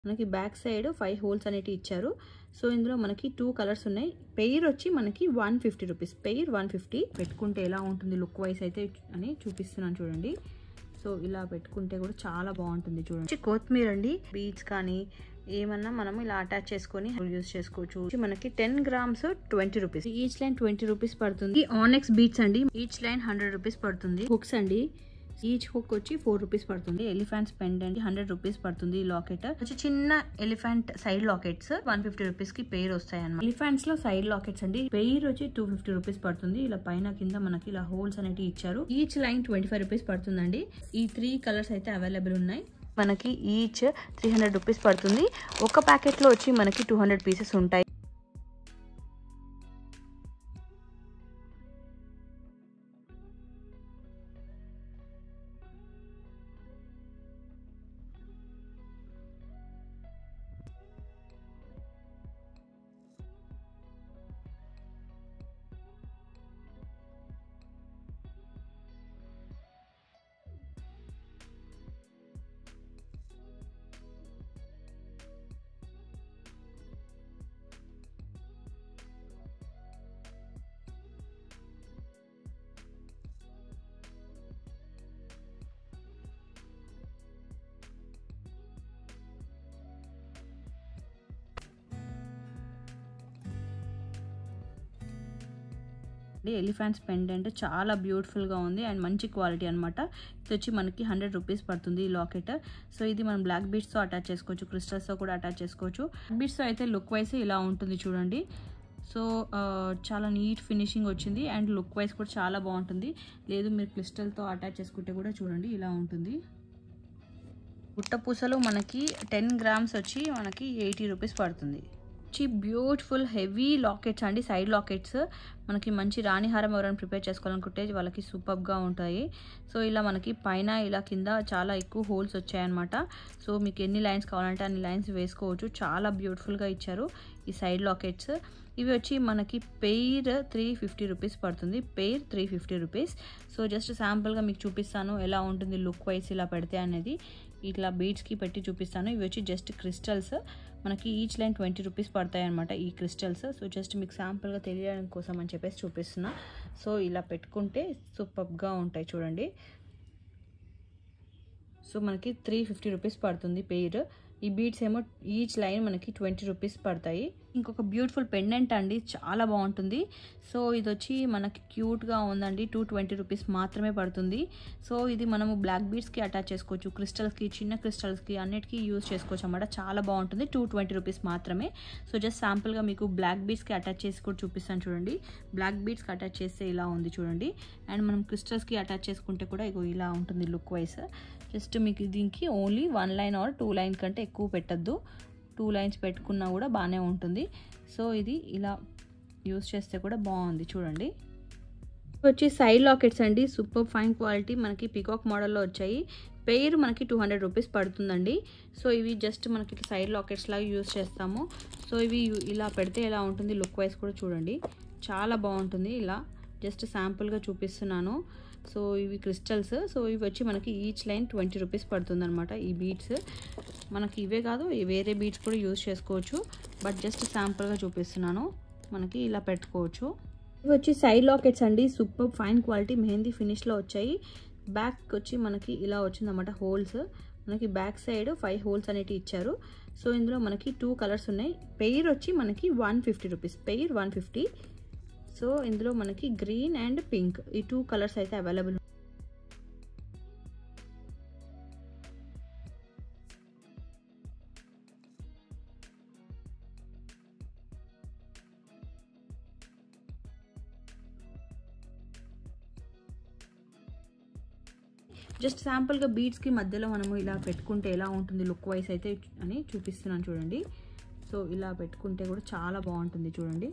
మనకి back side five holes అనేవి ఇచ్చారు సో ఇందులో మనకి టూ కలర్స్ ఉన్నాయి పెయిర్ వచ్చి మనకి one fifty rupees pair one fifty పెట్టుకుంటే ఎలా ఉంటుంది లుక్ వైస్ అయితే అని చూపిస్తున్నాను చూడండి సో ఇలా పెట్టుకుంటే కూడా చాలా బాగుంటుంది చూడండి కొత్తిమీర అండి బీట్స్ కానీ ఏమన్నా మనం ఇలా అటాచ్ చేసుకొని యూజ్ చేసుకోవచ్చు మనకి ten grams twenty rupees each line twenty rupees పడుతుంది ఆనెక్స్ బీట్స్ అండి ఈచ్ లైన్ హండ్రెడ్ రూపీస్ పడుతుంది హుక్స్ అండి ఈచ్ హుక్ వచ్చి ఫోర్ రూపీస్ పడుతుంది ఎలిఫెంట్స్ పెండెంట్ హండ్రెడ్ రూపీస్ పడుతుంది ఈ లాకెట్ వచ్చి చిన్న elephant side lockets one fifty rupees కి పెయిర్ వస్తాయి అన్నమాట ఎలిఫెంట్స్ లో సైడ్ లాకెట్స్ అండి పెయిర్ వచ్చి టూ ఫిఫ్టీ రూపీస్ పడుతుంది ఇలా పైన కింద మనకి ఇలా హోల్స్ అనేవి ఇచ్చారు each line twenty five rupees పడుతుందండి ఈ త్రీ కలర్స్ అయితే అవైలబుల్ ఉన్నాయి మనకి ఈచ్ త్రీ హండ్రెడ్ రూపీస్ పడుతుంది ఒక ప్యాకెట్లో వచ్చి మనకి టూ హండ్రెడ్ పీసెస్ ఉంటాయి ఎలిఫెంట్స్ పెండెంట్ చాలా బ్యూటిఫుల్గా ఉంది అండ్ మంచి క్వాలిటీ అనమాట ఇది వచ్చి మనకి హండ్రెడ్ రూపీస్ పడుతుంది ఈ లాకెట్ సో ఇది మనం బ్లాక్ బీడ్స్తో అటాచ్ చేసుకోవచ్చు క్రిస్టల్స్తో కూడా అటాచ్ చేసుకోవచ్చు బీడ్స్తో అయితే లుక్ వైస్ ఇలా ఉంటుంది చూడండి సో చాలా నీట్ ఫినిషింగ్ వచ్చింది అండ్ లుక్ వైజ్ కూడా చాలా బాగుంటుంది లేదు మీరు క్రిస్టల్తో అటాచ్ చేసుకుంటే కూడా చూడండి ఇలా ఉంటుంది గుట్టపూసలు మనకి టెన్ గ్రామ్స్ వచ్చి మనకి ఎయిటీ రూపీస్ పడుతుంది వచ్చి బ్యూటిఫుల్ హెవీ లాకెట్స్ అండి సైడ్ లాకెట్స్ మనకి మంచి రాణిహారం ఎవరైనా ప్రిపేర్ చేసుకోవాలనుకుంటే వాళ్ళకి సూపర్గా ఉంటాయి సో ఇలా మనకి పైన ఇలా కింద చాలా ఎక్కువ హోల్స్ వచ్చాయన్నమాట సో మీకు ఎన్ని లైన్స్ కావాలంటే అన్ని లైన్స్ వేసుకోవచ్చు చాలా బ్యూటిఫుల్గా ఇచ్చారు ఈ సైడ్ లాకెట్స్ ఇవి వచ్చి మనకి పెయిర్ త్రీ ఫిఫ్టీ రూపీస్ పడుతుంది pair three fifty rupees so just శాంపుల్గా మీకు చూపిస్తాను ఎలా ఉంటుంది లుక్ వైస్ ఇలా పెడితే అనేది ఇట్లా బీడ్స్కి పెట్టి చూపిస్తాను ఇవి వచ్చి జస్ట్ క్రిస్టల్స్ మనకి ఈచ్ లైన్ ట్వంటీ రూపీస్ పడతాయి అనమాట ఈ క్రిస్టల్స్ సో జస్ట్ మీకు శాంపుల్గా తెలియడం కోసం అని చెప్పేసి చూపిస్తున్నా సో ఇలా పెట్టుకుంటే సూపర్గా ఉంటాయి చూడండి సో మనకి త్రీ ఫిఫ్టీ రూపీస్ పడుతుంది పెయిర్ ఈ బీడ్స్ ఏమో ఈచ్ లైన్ మనకి ట్వంటీ రూపీస్ పడతాయి ఇంకొక బ్యూటిఫుల్ పెండెంట్ అండి చాలా బాగుంటుంది సో ఇది వచ్చి మనకి క్యూట్గా ఉందండి టూ ట్వంటీ రూపీస్ మాత్రమే పడుతుంది సో ఇది మనము బ్లాక్ బీడ్స్కి అటాచ్ చేసుకోవచ్చు క్రిస్టల్స్కి చిన్న క్రిస్టల్స్కి అన్నిటికీ యూజ్ చేసుకోవచ్చు అన్నమాట చాలా బాగుంటుంది టూ ట్వంటీ రూపీస్ మాత్రమే సో జస్ట్ శాంపుల్గా మీకు బ్లాక్ బీడ్స్కి అటాచ్ చేసి కూడా చూపిస్తాను చూడండి బ్లాక్ బీడ్స్కి అటాచ్ చేస్తే ఇలా ఉంది చూడండి అండ్ మనం క్రిస్టల్స్కి అటాచ్ చేసుకుంటే కూడా ఇగో ఇలా ఉంటుంది లుక్ వైస్ జస్ట్ మీకు దీనికి only one line or two line కంటే ఎక్కువ పెట్టద్దు టూ లైన్స్ పెట్టుకున్నా కూడా బాగానే ఉంటుంది సో ఇది ఇలా యూస్ చేస్తే కూడా బాగుంది చూడండి వచ్చి సైడ్ లాకెట్స్ అండి సూపర్ ఫైన్ క్వాలిటీ మనకి పికాక్ మోడల్లో వచ్చాయి పెయిర్ మనకి టూ హండ్రెడ్ రూపీస్ పడుతుందండి సో ఇవి జస్ట్ మనకి సైడ్ లాకెట్స్ లాగా యూస్ చేస్తాము సో ఇవి ఇలా పెడితే ఎలా ఉంటుంది లుక్ వైజ్ కూడా చూడండి చాలా బాగుంటుంది ఇలా జస్ట్ శాంపుల్గా చూపిస్తున్నాను సో ఇవి క్రిస్టల్స్ సో ఇవి వచ్చి మనకి ఈచ్ లైన్ ట్వంటీ రూపీస్ పడుతుంది అనమాట ఈ బీడ్స్ మనకి ఇవే కాదు వేరే బీడ్స్ కూడా యూజ్ చేసుకోవచ్చు బట్ జస్ట్ శాంపుల్గా చూపిస్తున్నాను మనకి ఇలా పెట్టుకోవచ్చు ఇవి వచ్చి సైడ్ లాకెట్స్ అండి సూపర్ ఫైన్ క్వాలిటీ మెహందీ ఫినిష్లో వచ్చాయి బ్యాక్ వచ్చి మనకి ఇలా వచ్చిందన్నమాట హోల్స్ మనకి బ్యాక్ సైడ్ ఫైవ్ హోల్స్ అనేవి ఇచ్చారు సో ఇందులో మనకి టూ కలర్స్ ఉన్నాయి పెయిర్ వచ్చి మనకి one fifty rupees pair one fifty so ఇందులో మనకి గ్రీన్ అండ్ పింక్ ఈ టూ కలర్స్ అయితే అవైలబుల్ జస్ట్ శాంపుల్గా బీడ్స్కి మధ్యలో మనము ఇలా పెట్టుకుంటే ఎలా ఉంటుంది లుక్ వైస్ అయితే అని చూపిస్తున్నాను చూడండి సో ఇలా పెట్టుకుంటే కూడా చాలా బాగుంటుంది చూడండి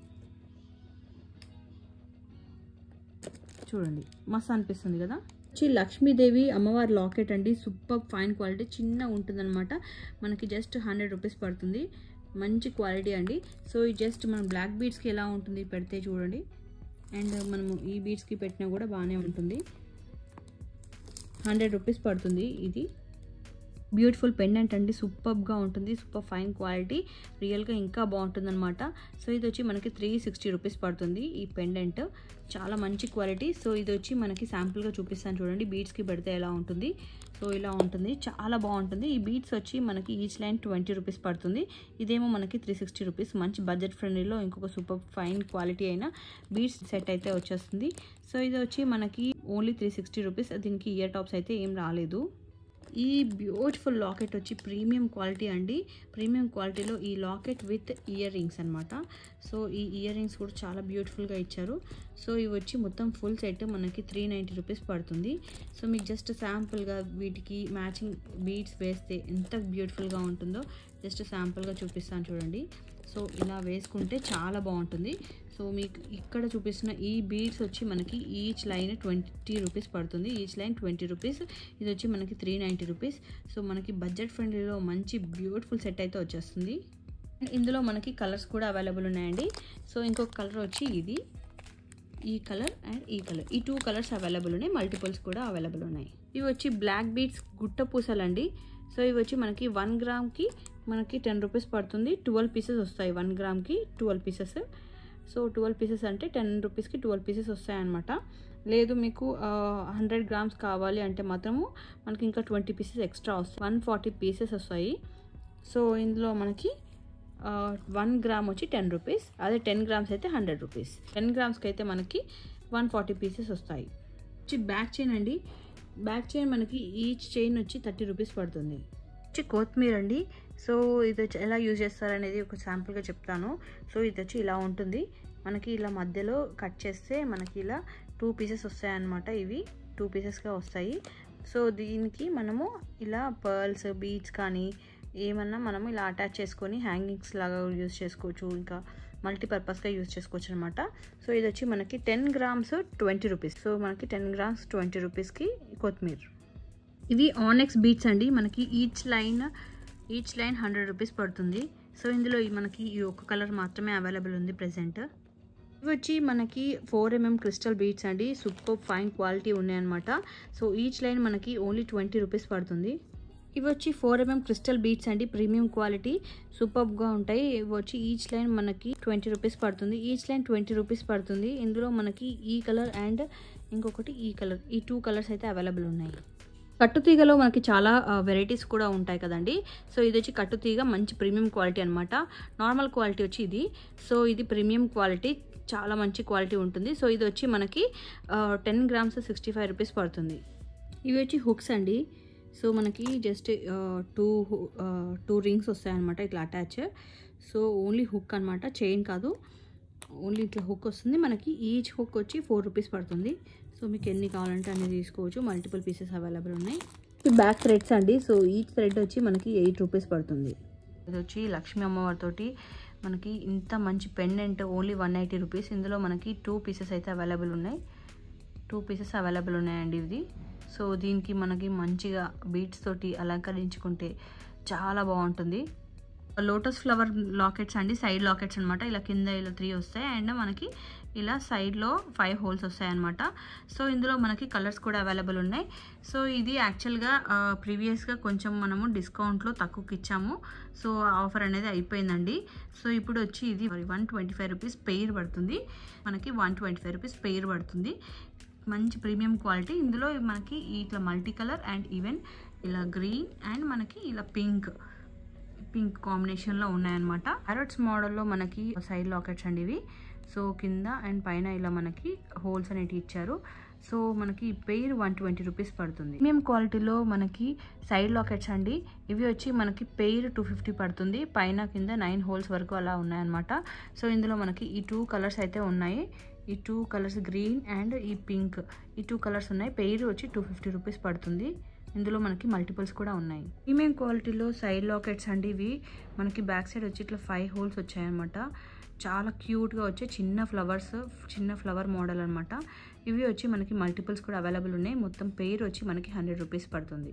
చూడండి మస్తు అనిపిస్తుంది కదా వచ్చి లక్ష్మీదేవి అమ్మవారి లాకెట్ అండి సూపర్ ఫైన్ క్వాలిటీ చిన్న ఉంటుందన్నమాట మనకి జస్ట్ హండ్రెడ్ రూపీస్ పడుతుంది మంచి క్వాలిటీ అండి సో ఈ జస్ట్ మనం బ్లాక్ బీడ్స్కి ఎలా ఉంటుంది పెడితే చూడండి అండ్ మనము ఈ బీడ్స్కి పెట్టినా కూడా బాగానే ఉంటుంది హండ్రెడ్ రూపీస్ పడుతుంది ఇది బ్యూటిఫుల్ పెండెంట్ అండి సూపర్గా ఉంటుంది సూపర్ ఫైన్ క్వాలిటీ రియల్గా ఇంకా బాగుంటుంది అనమాట సో ఇది వచ్చి మనకి త్రీ సిక్స్టీ రూపీస్ పడుతుంది ఈ పెండెంట్ చాలా మంచి క్వాలిటీ సో ఇది వచ్చి మనకి శాంపుల్గా చూపిస్తాను చూడండి బీడ్స్కి పెడితే ఎలా ఉంటుంది సో ఇలా ఉంటుంది చాలా బాగుంటుంది ఈ బీడ్స్ వచ్చి మనకి ఈచ్ లైన్ ట్వంటీ రూపీస్ పడుతుంది ఇదేమో మనకి త్రీ సిక్స్టీ రూపీస్ మంచి బడ్జెట్ ఫ్రెండ్లీలో ఇంకొక సూపర్ ఫైన్ క్వాలిటీ అయిన బీడ్స్ సెట్ అయితే వచ్చేస్తుంది సో ఇది వచ్చి మనకి ఓన్లీ త్రీ సిక్స్టీ రూపీస్ దీనికి ఇయర్ టాప్స్ అయితే ఏం రాలేదు ఈ బ్యూటిఫుల్ లాకెట్ వచ్చి ప్రీమియం క్వాలిటీ అండి ప్రీమియం క్వాలిటీలో ఈ లాకెట్ విత్ ఇయర్ రింగ్స్ అనమాట సో ఈ ఇయర్ రింగ్స్ కూడా చాలా బ్యూటిఫుల్గా ఇచ్చారు సో ఇవి వచ్చి మొత్తం ఫుల్ సెట్ మనకి త్రీ నైంటీ రూపీస్ పడుతుంది సో మీకు జస్ట్ శాంపుల్గా వీటికి మ్యాచింగ్ బీడ్స్ వేస్తే ఎంత బ్యూటిఫుల్గా ఉంటుందో జస్ట్ శాంపుల్గా చూపిస్తాను చూడండి సో ఇలా వేసుకుంటే చాలా బాగుంటుంది సో మీకు ఇక్కడ చూపిస్తున్న ఈ బీడ్స్ వచ్చి మనకి ఈచ్ లైన్ ట్వంటీ రూపీస్ పడుతుంది ఈచ్ లైన్ ట్వంటీ రూపీస్ ఇది వచ్చి మనకి త్రీ నైంటీ రూపీస్ సో మనకి బడ్జెట్ ఫ్రెండ్లీలో మంచి బ్యూటిఫుల్ సెట్ అయితే వచ్చేస్తుంది ఇందులో మనకి కలర్స్ కూడా అవైలబుల్ ఉన్నాయండి సో ఇంకొక కలర్ వచ్చి ఇది ఈ కలర్ అండ్ ఈ కలర్ ఈ టూ కలర్స్ అవైలబుల్ ఉన్నాయి మల్టిపుల్స్ కూడా అవైలబుల్ ఉన్నాయి ఇవి వచ్చి బ్లాక్ బీడ్స్ గుట్ట పూసలండి సో ఇవి వచ్చి మనకి వన్ గ్రామ్కి మనకి టెన్ రూపీస్ పడుతుంది ట్వెల్వ్ పీసెస్ వస్తాయి వన్ గ్రామ్కి twelve pieces so twelve pieces అంటే టెన్ రూపీస్కి ట్వెల్వ్ పీసెస్ వస్తాయన్నమాట లేదు మీకు హండ్రెడ్ గ్రామ్స్ కావాలి అంటే మాత్రము మనకి ఇంకా ట్వంటీ పీసెస్ ఎక్స్ట్రా వస్తాయి వన్ ఫార్టీ పీసెస్ వస్తాయి సో ఇందులో మనకి వన్ గ్రామ్ వచ్చి టెన్ రూపీస్ అదే టెన్ గ్రామ్స్ అయితే హండ్రెడ్ రూపీస్ టెన్ గ్రామ్స్కి అయితే మనకి వన్ ఫార్టీ పీసెస్ వస్తాయి వచ్చి బ్యాక్ చైన్ అండి బ్యాక్ చైన్ మనకి ఈచ్ చైన్ వచ్చి థర్టీ రూపీస్ పడుతుంది వచ్చి కొత్తిమీర అండి సో ఇది వచ్చి ఎలా యూజ్ చేస్తారనేది ఒక శాంపుల్గా చెప్తాను సో ఇది వచ్చి ఇలా ఉంటుంది మనకి ఇలా మధ్యలో కట్ చేస్తే మనకి ఇలా టూ పీసెస్ వస్తాయన్నమాట ఇవి టూ పీసెస్గా వస్తాయి సో దీనికి మనము ఇలా పర్ల్స్ బీడ్స్ కానీ ఏమన్నా మనము ఇలా అటాచ్ చేసుకొని హ్యాంగింగ్స్ లాగా యూజ్ చేసుకోవచ్చు ఇంకా మల్టీపర్పస్గా యూజ్ చేసుకోవచ్చు అనమాట సో ఇది వచ్చి మనకి ten grams twenty rupees so మనకి టెన్ గ్రామ్స్ ట్వంటీ రూపీస్కి కొత్తిమీర ఇవి ఆనెక్స్ బీట్స్ అండి మనకి each line each line hundred rupees పడుతుంది సో ఇందులో మనకి ఈ ఒక కలర్ మాత్రమే అవైలబుల్ ఉంది ప్రజెంట్ ఇవి వచ్చి మనకి ఫోర్ ఎంఎం క్రిస్టల్ బీట్స్ అండి సూపర్ ఫైన్ క్వాలిటీ ఉన్నాయన్నమాట సో ఈచ్ లైన్ మనకి ఓన్లీ ట్వంటీ రూపీస్ పడుతుంది ఇవి వచ్చి ఫోర్ ఎంఎం క్రిస్టల్ బీట్స్ అండి ప్రీమియం క్వాలిటీ సూపర్గా ఉంటాయి ఇవి వచ్చి ఈచ్ లైన్ మనకి ట్వంటీ రూపీస్ పడుతుంది ఈచ్ లైన్ ట్వంటీ రూపీస్ పడుతుంది ఇందులో మనకి ఈ కలర్ అండ్ ఇంకొకటి ఈ కలర్ ఈ టూ కలర్స్ అయితే అవైలబుల్ ఉన్నాయి కట్టుతీగలో మనకి చాలా వెరైటీస్ కూడా ఉంటాయి కదండి సో ఇది వచ్చి కట్టుతీగ మంచి ప్రీమియం క్వాలిటీ అనమాట నార్మల్ క్వాలిటీ వచ్చి ఇది సో ఇది ప్రీమియం క్వాలిటీ చాలా మంచి క్వాలిటీ ఉంటుంది సో ఇది వచ్చి మనకి ten grams sixty five rupees పడుతుంది ఇవి వచ్చి హుక్స్ అండి సో మనకి జస్ట్ టూ టూ రింగ్స్ వస్తాయన్నమాట ఇట్లా అటాచ్ సో ఓన్లీ హుక్ అనమాట చైన్ కాదు ఓన్లీ ఇట్లా హుక్ వస్తుంది మనకి ఈచ్ హుక్ వచ్చి ఫోర్ రూపీస్ పడుతుంది సో మీకు ఎన్ని కావాలంటే అన్ని తీసుకోవచ్చు మల్టిపుల్ పీసెస్ అవైలబుల్ ఉన్నాయి బ్యాక్ థ్రెడ్స్ అండి సో ఈచ్ థ్రెడ్ వచ్చి మనకి ఎయిట్ రూపీస్ పడుతుంది ఇది వచ్చి లక్ష్మీ అమ్మవారితోటి మనకి ఇంత మంచి pendant only one eighty rupees ఇందులో మనకి టూ పీసెస్ అయితే అవైలబుల్ ఉన్నాయి టూ పీసెస్ అవైలబుల్ ఉన్నాయండి ఇది సో దీనికి మనకి మంచిగా బీట్స్ తోటి అలంకరించుకుంటే చాలా బాగుంటుంది లోటస్ ఫ్లవర్ లాకెట్స్ అండి సైడ్ లాకెట్స్ అనమాట ఇలా కింద ఇలా త్రీ వస్తాయి అండ్ మనకి ఇలా సైడ్లో ఫైవ్ హోల్స్ వస్తాయి అనమాట సో ఇందులో మనకి కలర్స్ కూడా అవైలబుల్ ఉన్నాయి సో ఇది యాక్చువల్గా ప్రీవియస్గా కొంచెం మనము డిస్కౌంట్లో తక్కువకి ఇచ్చాము సో ఆఫర్ అనేది అయిపోయిందండి సో ఇప్పుడు వచ్చి ఇది one twenty five rupees pair పడుతుంది మనకి one twenty five rupees pair పడుతుంది మంచి ప్రీమియం క్వాలిటీ ఇందులో మనకి ఇట్లా మల్టీ కలర్ అండ్ ఈవెన్ ఇలా గ్రీన్ అండ్ మనకి ఇలా పింక్ పింక్ కాంబినేషన్లో ఉన్నాయన్నమాట ప్యారట్స్ మోడల్లో మనకి సైడ్ లాకెట్స్ అండి ఇవి సో కింద అండ్ పైన ఇలా మనకి హోల్స్ అనేవి ఇచ్చారు సో మనకి పెయిర్ వన్ ట్వంటీ రూపీస్ పడుతుంది ప్రీమియం క్వాలిటీలో మనకి సైడ్ లాకెట్స్ అండి ఇవి వచ్చి మనకి పెయిర్ టూ ఫిఫ్టీ పడుతుంది పైన కింద నైన్ హోల్స్ వరకు అలా ఉన్నాయన్నమాట సో ఇందులో మనకి ఈ టూ కలర్స్ అయితే ఉన్నాయి ఈ టూ కలర్స్ గ్రీన్ అండ్ ఈ పింక్ ఈ టూ కలర్స్ ఉన్నాయి పెయిర్ వచ్చి టూ ఫిఫ్టీ రూపీస్ పడుతుంది ఇందులో మనకి మల్టిపుల్స్ కూడా ఉన్నాయి ప్రీమియం క్వాలిటీలో సైడ్ లాకెట్స్ అండి ఇవి మనకి బ్యాక్ సైడ్ వచ్చి ఇట్లా ఫైవ్ హోల్స్ వచ్చాయన్నమాట చాలా క్యూట్గా వచ్చే చిన్న ఫ్లవర్స్ చిన్న ఫ్లవర్ మోడల్ అనమాట ఇవి వచ్చి మనకి మల్టిపుల్స్ కూడా అవైలబుల్ ఉన్నాయి మొత్తం పేరు వచ్చి మనకి హండ్రెడ్ రూపీస్ పడుతుంది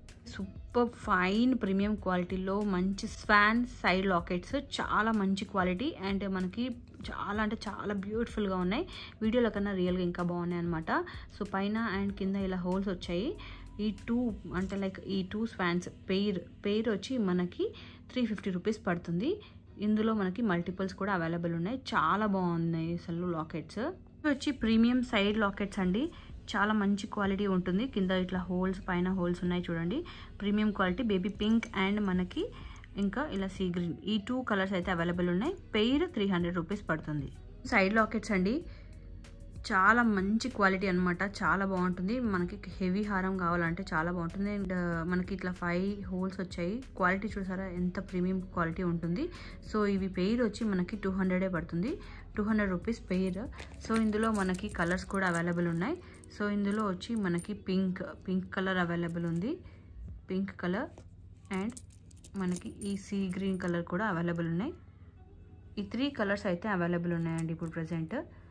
సూపర్ ఫైన్ ప్రీమియం క్వాలిటీలో మంచి స్వాన్ సైడ్ లాకెట్స్ చాలా మంచి క్వాలిటీ అండ్ మనకి చాలా అంటే చాలా బ్యూటిఫుల్గా ఉన్నాయి వీడియోలో కన్నా రియల్గా ఇంకా బాగున్నాయి అనమాట సో పైన అండ్ కింద ఇలా హోల్స్ వచ్చాయి ఈ టూ అంటే లైక్ ఈ టూ స్వాన్స్ పెయిర్ పెయిర్ వచ్చి మనకి త్రీ ఫిఫ్టీ రూపీస్ పడుతుంది ఇందులో మనకి మల్టిపుల్స్ కూడా అవైలబుల్ ఉన్నాయి చాలా బాగున్నాయి అసలు లాకెట్స్ ఇవి వచ్చి ప్రీమియం సైడ్ లాకెట్స్ అండి చాలా మంచి క్వాలిటీ ఉంటుంది కింద ఇట్లా హోల్స్ పైన హోల్స్ ఉన్నాయి చూడండి premium quality baby pink and మనకి ఇంకా ఇలా సీ గ్రీన్ ఈ టూ కలర్స్ అయితే అవైలబుల్ ఉన్నాయి పెయిర్ త్రీ హండ్రెడ్ రూపీస్ పడుతుంది సైడ్ లాకెట్స్ అండి చాలా మంచి క్వాలిటీ అనమాట చాలా బాగుంటుంది మనకి హెవీ హారం కావాలంటే చాలా బాగుంటుంది అండ్ మనకి ఇట్లా ఫైవ్ హోల్స్ వచ్చాయి క్వాలిటీ చూసారా ఎంత ప్రీమియం క్వాలిటీ ఉంటుంది సో ఇవి పెయిర్ వచ్చి మనకి టూ హండ్రెడే పడుతుంది two hundred rupees pair so ఇందులో మనకి కలర్స్ కూడా అవైలబుల్ ఉన్నాయి సో ఇందులో వచ్చి మనకి పింక్ పింక్ కలర్ అవైలబుల్ ఉంది పింక్ కలర్ అండ్ మనకి ఈ సీ గ్రీన్ కలర్ కూడా అవైలబుల్ ఉన్నాయి ఈ త్రీ కలర్స్ అయితే అవైలబుల్ ఉన్నాయండి ఇప్పుడు ప్రజెంట్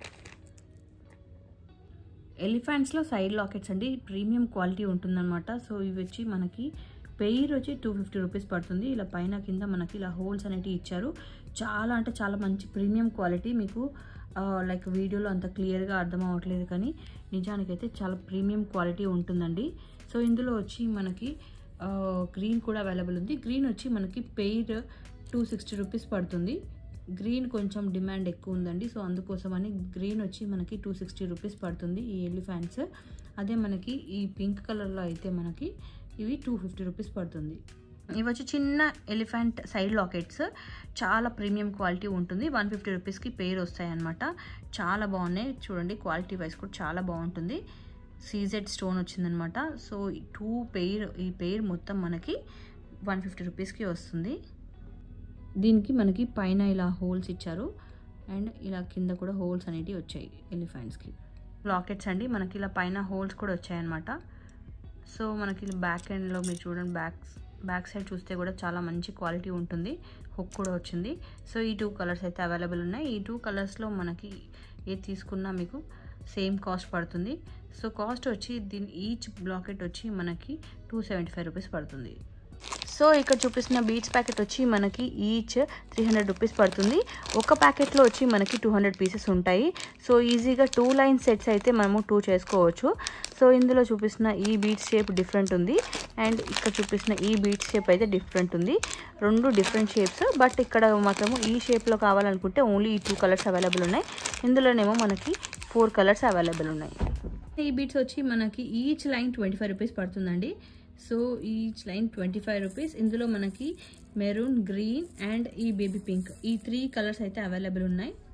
ఎలిఫెంట్స్లో సైడ్ లాకెట్స్ అండి ప్రీమియం క్వాలిటీ ఉంటుందన్నమాట సో ఇవి వచ్చి మనకి పెయిర్ వచ్చి టూ ఫిఫ్టీ రూపీస్ పడుతుంది ఇలా పైన కింద మనకి ఇలా హోల్స్ అనేటివి ఇచ్చారు చాలా అంటే చాలా మంచి ప్రీమియం క్వాలిటీ మీకు లైక్ వీడియోలో అంత క్లియర్గా అర్థం అవ్వట్లేదు కానీ నిజానికైతే చాలా ప్రీమియం క్వాలిటీ ఉంటుందండి సో ఇందులో వచ్చి మనకి గ్రీన్ కూడా అవైలబుల్ ఉంది గ్రీన్ వచ్చి మనకి పెయిర్ టూ సిక్స్టీ రూపీస్ పడుతుంది గ్రీన్ కొంచెం డిమాండ్ ఎక్కువ ఉందండి సో అందుకోసమని గ్రీన్ వచ్చి మనకి టూ సిక్స్టీ రూపీస్ పడుతుంది ఈ ఎలిఫెంట్స్ అదే మనకి ఈ పింక్ కలర్లో అయితే మనకి ఇవి టూ ఫిఫ్టీ రూపీస్ పడుతుంది ఇవి వచ్చి చిన్న ఎలిఫెంట్ సైడ్ లాకెట్స్ చాలా ప్రీమియం క్వాలిటీ ఉంటుంది వన్ ఫిఫ్టీ రూపీస్కి పేర్ వస్తాయి అనమాట చాలా బాగున్నాయి చూడండి క్వాలిటీ వైజ్ కూడా చాలా బాగుంటుంది సీజెడ్ స్టోన్ వచ్చిందనమాట సో ఈ టూ పెయిర్ ఈ పెయిర్ మొత్తం మనకి వన్ ఫిఫ్టీ రూపీస్కి వస్తుంది దీనికి మనకి పైన ఇలా హోల్స్ ఇచ్చారు అండ్ ఇలా కింద కూడా హోల్స్ అనేటివి వచ్చాయి ఎలిఫెంట్స్కి లాకెట్స్ అండి మనకి ఇలా పైన హోల్స్ కూడా వచ్చాయన్నమాట సో మనకి బ్యాక్ ఎండ్లో మీరు చూడండి బ్యాక్ బ్యాక్ సైడ్ చూస్తే కూడా చాలా మంచి క్వాలిటీ ఉంటుంది హుక్ కూడా వచ్చింది సో ఈ టూ కలర్స్ అయితే అవైలబుల్ ఉన్నాయి ఈ టూ కలర్స్లో మనకి ఏది తీసుకున్నా మీకు సేమ్ కాస్ట్ పడుతుంది సో కాస్ట్ వచ్చి దీని ఈచ్ బ్లాకెట్ వచ్చి మనకి టూ సెవెంటీ ఫైవ్ రూపీస్ పడుతుంది సో ఇక్కడ చూపిస్తున్న బీట్స్ ప్యాకెట్ వచ్చి మనకి ఈచ్ త్రీ హండ్రెడ్ రూపీస్ పడుతుంది ఒక ప్యాకెట్లో వచ్చి మనకి టూ హండ్రెడ్ పీసెస్ ఉంటాయి సో ఈజీగా టూ లైన్ సెట్స్ అయితే మనము టూ చేసుకోవచ్చు సో ఇందులో చూపిస్తున్న ఈ బీట్స్ షేప్ డిఫరెంట్ ఉంది అండ్ ఇక్కడ చూపిస్తున్న ఈ బీట్స్ షేప్ అయితే డిఫరెంట్ ఉంది రెండు డిఫరెంట్ షేప్స్ బట్ ఇక్కడ మాత్రము ఈ షేప్లో కావాలనుకుంటే ఓన్లీ ఈ టూ కలర్స్ అవైలబుల్ ఉన్నాయి ఇందులోనేమో మనకి ఫోర్ కలర్స్ అవైలబుల్ ఉన్నాయి ఈ బీట్స్ వచ్చి మనకి each line twenty five rupees పడుతుందండి so each line twenty five rupees ఇందులో మనకి మెరూన్ గ్రీన్ అండ్ ఈ బేబీ పింక్ ఈ త్రీ కలర్స్ అయితే అవైలబుల్ ఉన్నాయి